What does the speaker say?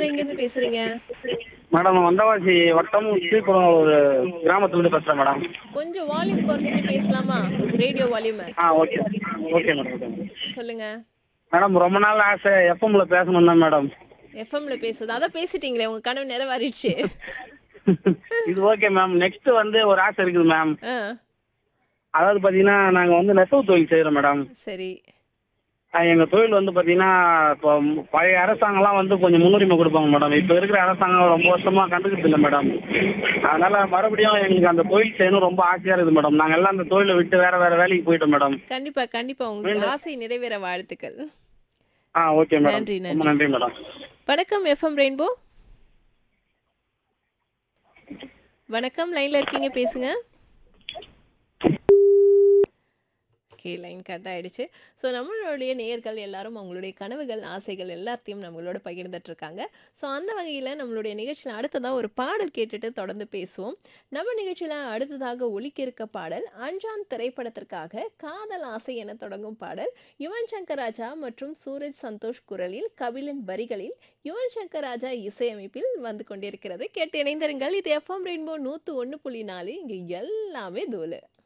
யார் எங்கேருந்து பேசுறீங்க மேடம் வந்தவாசி வட்டம் ஸ்ரீபுரம் ஒரு கிராமத்துலேருந்து பேசுகிறேன் மேடம் கொஞ்சம் வால்யூம் குறைச்சிட்டு பேசலாமா ரேடியோ வால்யூமை ஆ okay okay madam okay madam சொல்லுங்க மேடம் ரொம்ப நாள் ஆசை எஃப்எம்ல பேசணும் தான் மேடம் எஃப்எம்ல பேசுது அதான் பேசிட்டீங்களே உங்க கனவு நிறைவேறிடுச்சு இது ஓகே மேம் நெக்ஸ்ட் வந்து ஒரு ஆசை இருக்குது மேம் ஆ அதாவது பார்த்தீங்கன்னா நாங்கள் வந்து நெசவு தொழில் செய்கிறோம் மேடம் சரி எங்கள் தொழில் வந்து பார்த்தீங்கன்னா இப்போ பழைய அரசாங்கம்லாம் வந்து கொஞ்சம் முன்னுரிமை கொடுப்பாங்க மேடம் இப்போ இருக்கிற அரசாங்கம் ரொம்ப வருஷமாக கண்டுக்கிறது இல்லை மேடம் அதனால மறுபடியும் எங்களுக்கு அந்த தொழில் செய்யணும் ரொம்ப ஆசையாக இருக்குது மேடம் நாங்கள் எல்லாம் அந்த தொழிலை விட்டு வேற வேற வேலைக்கு போயிட்டோம் மேடம் கண்டிப்பா கண்டிப்பா உங்களுக்கு ஆசை நிறைவேற வாழ்த்துக்கள் ஆ ஓகே மேடம் நன்றி, நன்றி. ரொம்ப நன்றி மேடம் வணக்கம் எஃப்எம் ரெயின்போ வணக்கம் லைன்ல இருக்கீங்க பேசுங்க ஓகே லைன் கட் ஆயிடுச்சு ஸோ நம்மளுடைய நேயர்கள் எல்லாரும் அவங்களுடைய கனவுகள் ஆசைகள் எல்லாத்தையும் நம்மளோட பகிர்ந்துட்டு இருக்காங்க ஸோ அந்த வகையில் நம்மளுடைய நிகழ்ச்சியில் அடுத்ததாக ஒரு பாடல் கேட்டுட்டு தொடர்ந்து பேசுவோம் நம்ம நிகழ்ச்சியில் அடுத்ததாக ஒலிக்க இருக்க பாடல் அஞ்சான் திரைப்படத்திற்காக காதல் ஆசை என தொடங்கும் பாடல் யுவன் சங்கர் ராஜா மற்றும் சூரஜ் சந்தோஷ் குரலில் கபிலன் வரிகளில் யுவன் சங்கர் ராஜா இசையமைப்பில் வந்து கொண்டிருக்கிறது கேட்டு இணைந்திருங்கள் இது எஃப்எம் ரெயின்போ நூற்று ஒன்று புள்ளி நாலு இங்கே எல்லாமே தூளு